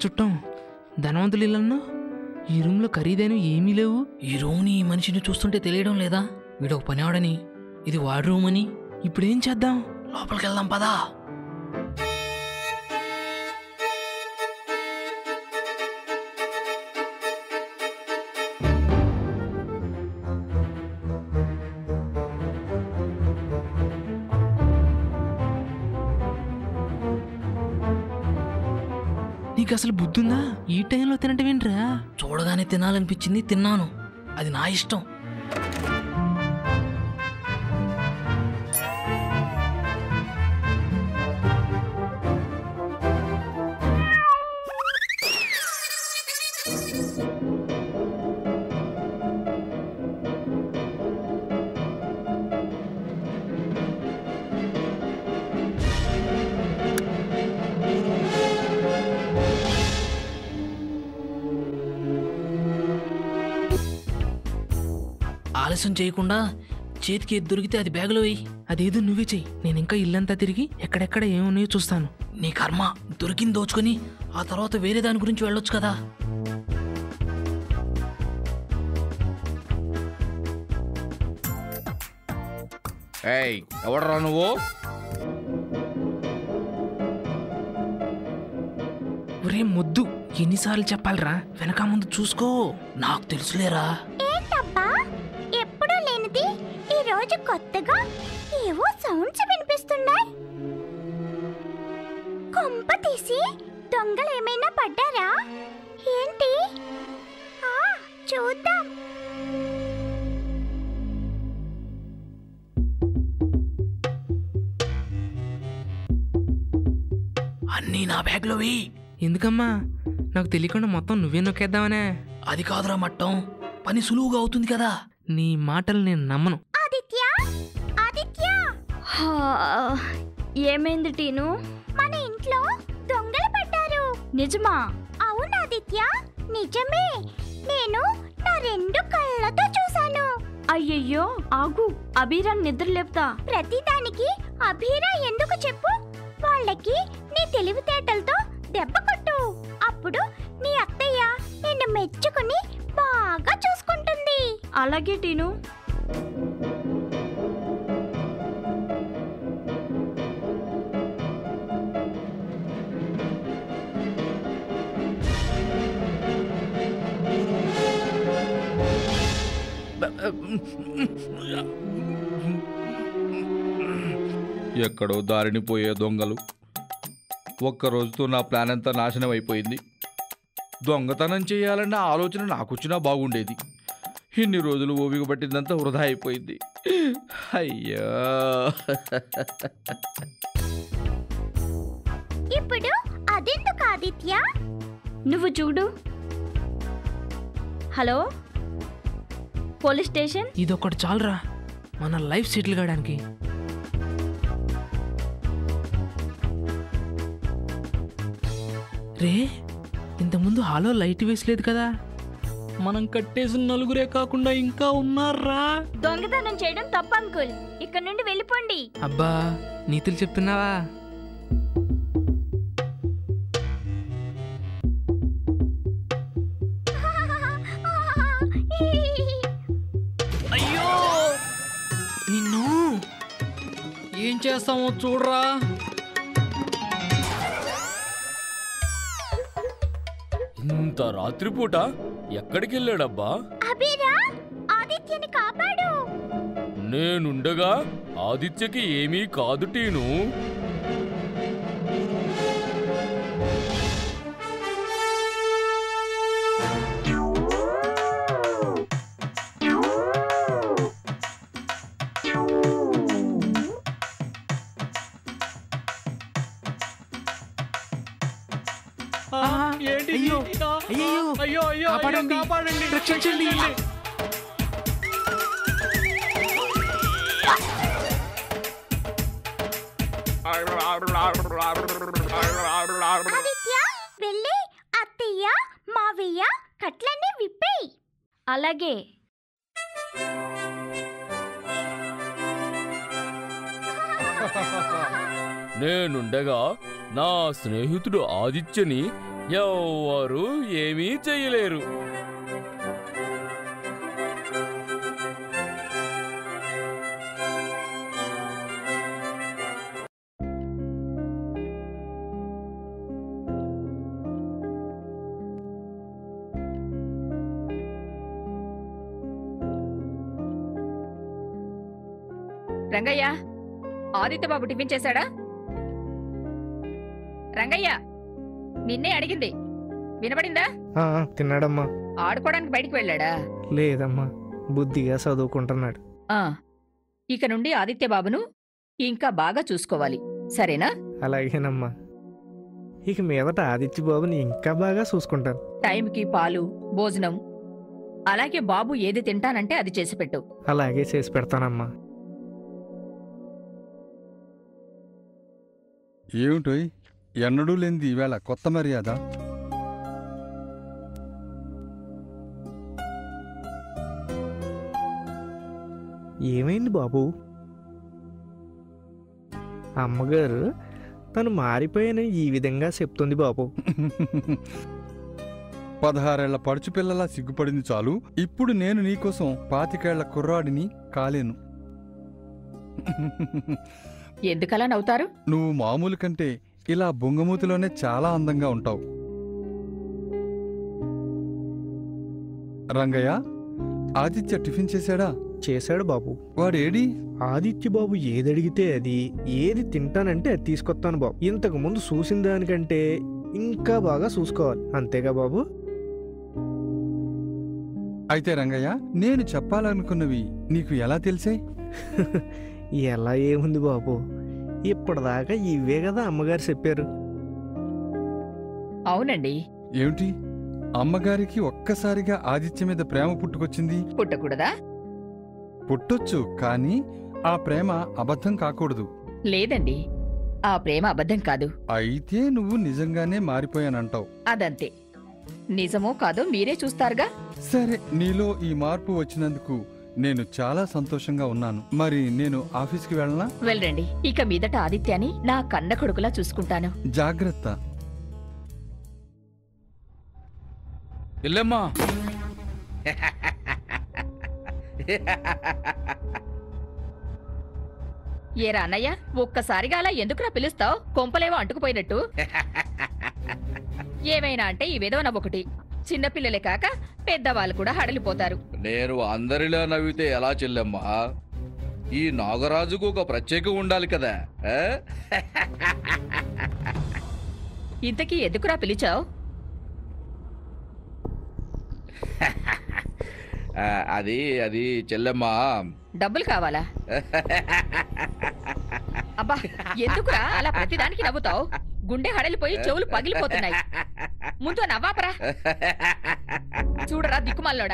చుట్టం ధనవంతులు ఇల్లన్నా ఈ రూమ్లో ఖరీదైన ఏమీ లేవు ఈ రూమ్ని ఈ మనిషిని చూస్తుంటే తెలియడం లేదా వీడు ఒక పనివాడని ఇది వాడి రూమ్ అని ఇప్పుడేం చేద్దాం లోపలికి వెళ్దాం పదా నీకు అసలు బుద్ధుందా ఈ టైంలో తినటమేంట్రా చూడగానే తినాలనిపించింది తిన్నాను అది నా ఇష్టం ఆలస్యం చేయకుండా చేతికి ఏది దొరికితే అది బ్యాగులో వేయి అదేదో నువ్వే చెయ్యి నేను ఇంకా ఇల్లంతా తిరిగి ఎక్కడెక్కడ ఏమున్నాయో చూస్తాను నీ కర్మ దొరికింది దోచుకొని ఆ తర్వాత వేరే దాని గురించి వెళ్ళొచ్చు కదా ఏయ్ ఎవడరా నువ్వు ఒరే మొద్దు ఎన్నిసార్లు చెప్పాలిరా వెనక ముందు చూసుకో నాకు తెలుసులేరా ఏంటబ్బా ఎప్పుడూ లేనిది ఈ రోజు కొత్తగా ఏవో సౌండ్స్ వినిపిస్తున్నాయి కొంప తీసి దొంగలు ఏమైనా పడ్డారా ఏంటి ఆ చూద్దాం అన్నీ నా బ్యాగ్లో వేయి ఎందుకమ్మా నాకు తెలియకుండా మొత్తం నువ్వే నొక్కేద్దామనే అది కాదురా మట్టం పని సులువుగా అవుతుంది కదా నీ మాటలు నేను నమ్మను ఆదిత్య ఆదిత్య హా, ఏమైంది టీను మన ఇంట్లో దొంగలు పడ్డారు నిజమా అవును ఆదిత్య నిజమే నేను నా రెండు కళ్ళతో చూశాను అయ్యయ్యో ఆగు అభిరాన్ నిద్ర లేపుతా ప్రతిదానికి అభీరా ఎందుకు చెప్పు వాళ్ళకి నీ తెలివితేటలతో దెబ్బ కొట్టు అప్పుడు నీ అత్తయ్య నిన్ను మెచ్చుకుని బాగా చూసుకుంటుంది అలాగే టీను ఎక్కడో దారిని పోయే దొంగలు ఒక్క రోజుతో నా ప్లాన్ అంతా నాశనం అయిపోయింది దొంగతనం చేయాలన్న ఆలోచన నాకొచ్చినా బాగుండేది ఇన్ని రోజులు ఓపిక పట్టిందంతా వృధా అయిపోయింది అయ్యో ఇప్పుడు అదెందుకు ఆదిత్య నువ్వు చూడు హలో పోలీస్ స్టేషన్ ఇదొక్కటి చాలురా మన లైఫ్ సెటిల్ కావడానికి రే ఇంతకుముందు హాలో లైట్ వేసలేదు కదా మనం కట్టేసిన నలుగురే కాకుండా ఇంకా ఉన్నారా దొంగతనం చేయడం తప్పు అంకుల్ ఇక్కడ నుండి వెళ్ళిపోండి అబ్బా నీతులు చెప్తున్నావా అయ్యో నిన్ను ఏం చేస్తామో చూడరా ఇంత రాత్రిపూట ఎక్కడికి వెళ్ళాడబ్బా అభిరా ఆదిత్యని కాపాడు నేనుండగా ఆదిత్యకి ఏమీ కాదు టీను ఆ, ఏంటి అయ్యో ఇది? ఆ, అయ్యయ్యో, అయ్యో అయ్యో కాపాడండి, అయ్యో, కాపాడండి రక్షించండి. ఆదిత్య వెళ్ళి అత్తయ్య మావయ్య కట్లన్నీ విప్పేయి అలాగే నేనుండగా నా స్నేహితుడు ఆదిత్యని ఎవ్వరు ఏమీ చెయ్యలేరు రంగయ్య ఆదిత్య బాబు టిఫిన్ చేశాడా రంగయ్య నిన్నే అడిగింది వినపడిందా ఆ, తిన్నాడమ్మా ఆడుకోవడానికి బయటికి వెళ్ళాడా లేదమ్మా బుద్ధిగా చదువుకుంటున్నాడు ఆ ఇక నుండి ఆదిత్య బాబును ఇంకా బాగా చూసుకోవాలి సరేనా అలాగేనమ్మా ఇక మీదట ఆదిత్య బాబుని ఇంకా బాగా చూసుకుంటాను టైంకి పాలు భోజనం అలాగే బాబు ఏది తింటానంటే అది చేసి పెట్టు అలాగే చేసి పెడతానమ్మా ఏమిటోయ్ ఎన్నడూ లేనిది ఈవేళ కొత్త మర్యాద ఏమైంది బాబు అమ్మగారు తను మారిపోయానని ఈ విధంగా చెప్తుంది బాబు పదహారేళ్ల పడుచు పిల్లలా సిగ్గుపడింది చాలు ఇప్పుడు నేను నీకోసం పాతికేళ్ల కుర్రాడిని కాలేను ఎందుకలా నవ్వుతారు నువ్వు మామూలు కంటే ఇలా బొంగమూతిలోనే చాలా అందంగా ఉంటావు రంగయ్య ఆదిత్య టిఫిన్ చేశాడా చేశాడు బాబు వాడేడి ఆదిత్య బాబు ఏది అడిగితే అది ఏది తింటానంటే అది తీసుకొస్తాను బాబు ఇంతకు ముందు చూసిన దానికంటే ఇంకా బాగా చూసుకోవాలి అంతేగా బాబు అయితే రంగయ్య నేను చెప్పాలనుకున్నవి నీకు ఎలా తెలిసాయి ఎలా ఏముంది బాబు ఇప్పటిదాకా ఇవే కదా అమ్మగారు చెప్పారు అవునండి ఏమిటి అమ్మగారికి ఒక్కసారిగా ఆదిత్య మీద ప్రేమ పుట్టుకొచ్చింది పుట్టకూడదా పుట్టొచ్చు కానీ ఆ ప్రేమ అబద్ధం కాకూడదు లేదండి ఆ ప్రేమ అబద్ధం కాదు అయితే నువ్వు నిజంగానే మారిపోయానంటావు అదంతే నిజమో కాదో మీరే చూస్తారుగా సరే నీలో ఈ మార్పు వచ్చినందుకు నేను చాలా సంతోషంగా ఉన్నాను మరి నేను ఆఫీస్కి వెళ్ళనా వెళ్ళండి ఇక మీదట ఆదిత్యాని నా కన్న కొడుకులా చూసుకుంటాను జాగ్రత్త ఎల్లమ్మా ఏరా అన్నయ్య ఒక్కసారిగా అలా ఎందుకురా పిలుస్తావు కొంపలేవో అంటుకుపోయినట్టు ఏమైనా అంటే ఈ విధవ నవ్వొకటి చిన్నపిల్లలే కాక పెద్దవాళ్ళు కూడా హడలిపోతారు నేను అందరిలా నవ్వితే ఎలా చెల్లెమ్మా ఈ నాగరాజుకు ఒక ప్రత్యేకం ఉండాలి కదా ఆ? ఇంతకీ ఎందుకురా పిలిచావు ఆ, అది అది చెల్లెమ్మా డబ్బులు కావాలా అబ్బా ఎందుకురా అలా ప్రతిదానికి నవ్వుతావు గుండె హడలిపోయి చెవులు పగిలిపోతున్నాయి ముందు నవ్వాపరా చూడరా దిక్కుమాలోడా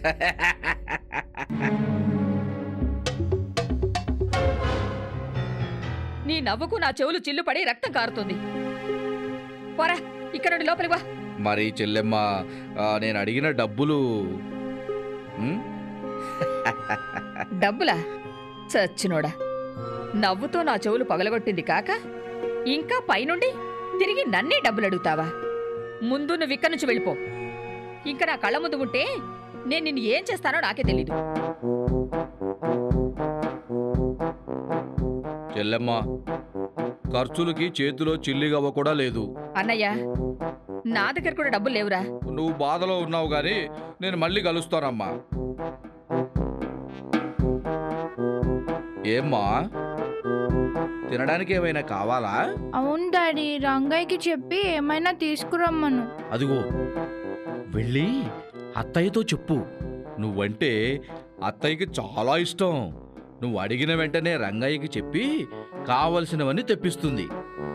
నీ నవ్వుకు నా చెవులు చిల్లుపడి రక్తం కారుతుంది పోరా ఇక్కడ నుండి లోపలికి వా మరి చెల్లెమ్మా ఆ, నేను అడిగిన డబ్బులు ఉం? డబ్బులా చచ్చినోడా నవ్వుతో నా చెవులు పగలగొట్టింది కాక ఇంకా పైనుండి తిరిగి నన్నే డబ్బులు అడుగుతావా ముందు నువ్వు ఇక్కడి నుంచి వెళ్ళిపో ఇంకా నా కళ్ళ ముందు ఉంటే నేను నిన్ను ఏం చేస్తానో నాకే తెలీదు చెల్లెమ్మా ఖర్చులకి చేతిలో చిల్లిగవ్వ కూడా లేదు అన్నయ్య నా దగ్గర కూడా డబ్బులు లేవురా నువ్వు బాధలో ఉన్నావు గాని నేను మళ్ళీ కలుస్తానమ్మా ఏమ్మా తినడానికి ఏమైనా కావాలా అవును డాడీ రంగయ్యకి చెప్పి ఏమైనా తీసుకురమ్మను అదిగో వెళ్ళి అత్తయ్యతో చెప్పు నువ్వంటే అత్తయ్యకి చాలా ఇష్టం నువ్వు అడిగిన వెంటనే రంగయ్యకి చెప్పి కావలసినవన్నీ తెప్పిస్తుంది